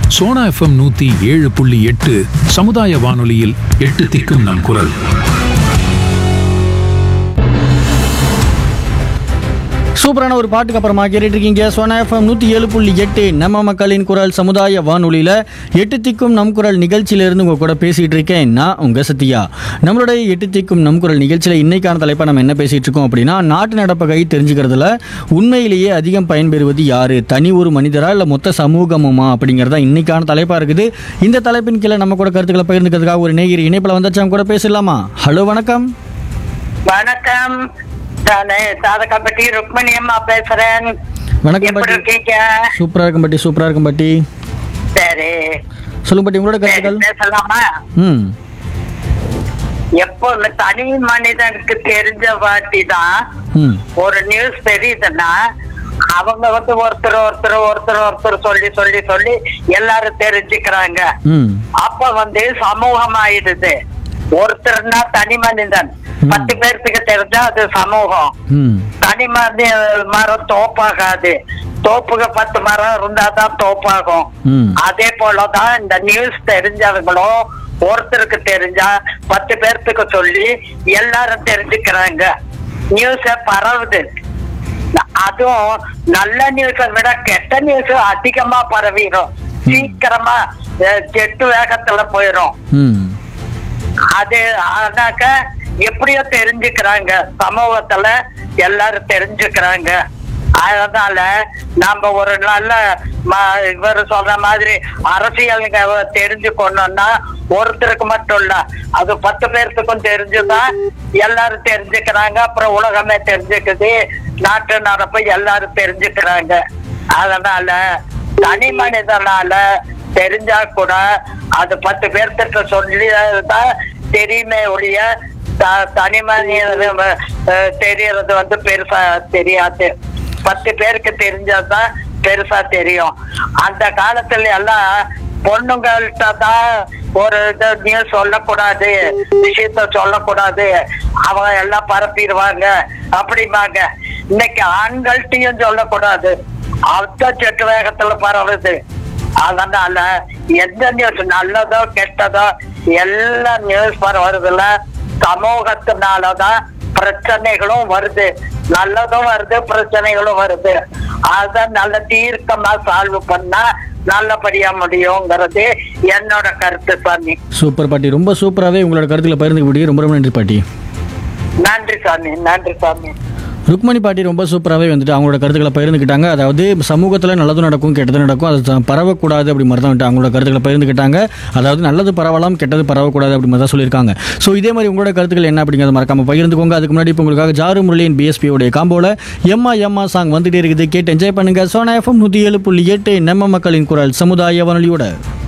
Sona FM நூத்தி ஏழு புள்ளி எட்டு சமுதாய வானொலியில் எட்டு திக்கும் நம் குரல் சூப்பரான ஒரு பாட்டுக்கு அப்புறமா கேட்டுட்டு இருக்கீங்க சோனா எஃப்எம் நூற்றி ஏழு புள்ளி எட்டு நம்ம மக்களின் குரல் சமுதாய வானொலியில் எட்டு திக்கும் நம் குரல் நிகழ்ச்சியிலிருந்து உங்கள் கூட பேசிகிட்டு இருக்கேன் நான் உங்கள் சத்யா நம்மளுடைய எட்டு திக்கும் நம் குரல் நிகழ்ச்சியில் இன்னைக்கான தலைப்பை நம்ம என்ன பேசிகிட்டு இருக்கோம் அப்படின்னா நாட்டு நடப்பகை தெரிஞ்சுக்கிறதுல உண்மையிலேயே அதிகம் பயன்பெறுவது யார் தனி ஒரு மனிதரா இல்லை மொத்த சமூகமுமா அப்படிங்கிறதா இன்னைக்கான தலைப்பாக இருக்குது இந்த தலைப்பின் கீழே நம்ம கூட கருத்துக்களை பகிர்ந்துக்கிறதுக்காக ஒரு நேயர் இணைப்பில் வந்தாச்சு அவங்க கூட பேசலாமா ஹலோ வணக்கம் வணக்கம் நானு தாதகாப்பட்டி ருக்மணி அம்மா பேசுறேன் வணக்கம் எப்படி பாட்டி இருக்கீங்க சூப்பராக இருக்கும் பாட்டி சூப்பராக இருக்கும் பாட்டி சரி சொல்லுங்க பாட்டி உங்களோட சரி, கருத்துக்கள் பேசலாமா ம் எப்போ இந்த தனி மனிதனுக்கு தெரிஞ்ச வாட்டி தான் ம் ஒரு நியூஸ் தெரியுதுன்னா அவங்க வந்து ஒருத்தர் ஒருத்தர் ஒருத்தர் ஒருத்தர் சொல்லி சொல்லி சொல்லி எல்லாரும் தெரிஞ்சுக்கிறாங்க ம் அப்ப வந்து சமூகம் ஆயிடுது ஒருத்தர்னா தனி மனிதன் பத்து பேர்த்துக்கு தெரிஞ்சா அது சமூகம் ம் தனி மர மரம் தோப்பாகாது தோப்புக்கு பத்து மரம் இருந்தா தான் தோப்பாகும் ம் அதே போலதான் இந்த நியூஸ் தெரிஞ்சவங்களும் ஒருத்தருக்கு தெரிஞ்சா பத்து பேர்த்துக்கு சொல்லி எல்லாரும் தெரிஞ்சுக்கிறாங்க நியூஸ பரவுது அதுவும் நல்ல நியூஸை விட கெட்ட நியூஸ் அதிகமா பரவிடும் சீக்கிரமா அஹ், ஜெட்டு வேகத்துல போயிடும் ம் அது ஆனாக்க எப்படியோ தெரிஞ்சுக்கிறாங்க சமூகத்துல எல்லாரும் தெரிஞ்சுக்கிறாங்க அதனால நாம ஒரு நல்ல ம- இவர் சொல்ற மாதிரி அரசியலுங்க தெரிஞ்சுக்கணும்னா ஒருத்தருக்கு மட்டும் இல்ல அது பத்து பேர்த்துக்கும் தெரிஞ்சுதான் எல்லாரும் தெரிஞ்சுக்கிறாங்க அப்புறம் உலகமே தெரிஞ்சுக்குது நாட்டு நடப்பு எல்லாரும் தெரிஞ்சுக்கிறாங்க அதனால தனி மனிதனால தெரிஞ்சா கூட அது பத்து பேர்த்திட்ட சொல்லி தான் தெரியுமே ஒழிய த- தனி மனிதன் அஹ், தெரியறது வந்து பெருசா தெரியாது பத்து பேருக்கு தெரிஞ்சாதான் பெருசா தெரியும் அந்த காலத்துல எல்லாம் பொண்ணுங்கள்ட்ட தான் ஒரு இது நியூஸ் சொல்லக்கூடாது விஷயத்த சொல்லக்கூடாது அவங்க எல்லாம் பரப்பிடுவாங்க அப்படிம்பாங்க இன்னைக்கு ஆண்கள்ட்டையும் சொல்லக்கூடாது அந்த செட்டு வேகத்துல பரவுது அதனால எந்த நியூஸ் நல்லதோ கெட்டதோ எல்லா நியூஸ் பரவுறதுல சமூகத்தினாலதான் பிரச்சனைகளும் வருது நல்லதும் வருது பிரச்சனைகளும் வருது அத நல்ல தீர்க்கமா சால்வ் பண்ணா நல்லபடியா முடியுங்கிறது என்னோட கருத்து சாமி சூப்பர் பாட்டி ரொம்ப சூப்பராகவே உங்களோட கருத்துக்களை பகிர்ந்துக்க ரொம்ப ரொம்ப நன்றி பாட்டி நன்றி சாமி நன்றி சாமி ருக்மணி பாட்டி ரொம்ப சூப்பராகவே வந்துட்டு அவங்களோட கருத்துக்களை பகிர்ந்துக்கிட்டாங்க அதாவது சமூகத்தில் நல்லதும் நடக்கும் கெட்டது நடக்கும் அது த- பரவக்கூடாது அப்படி மாதிரி தான் வந்துட்டு அவங்களோட கருத்துக்களை பகிர்ந்துக்கிட்டாங்க அதாவது நல்லது பரவலாம் கெட்டது பரவக்கூடாது அப்படி மாதிரி தான் சொல்லியிருக்காங்க ஸோ இதே மாதிரி உங்களோட கருத்துக்கள் என்ன அப்படிங்கிறத மறக்காம பகிர்ந்துக்கோங்க அதுக்கு முன்னாடி இப்போ உங்களுக்காக ஜாரு முரளியின் பிஎஸ்பியோடைய காம்போல எம்மா எம்மா சாங் வந்துட்டே இருக்குது கேட்டு என்ஜாய் பண்ணுங்க சோனா எஃப்எம் நூற்றி ஏழு புள்ளி எட்டு நம்ம மக்களின் குரல் சமுதாய வானொலியோட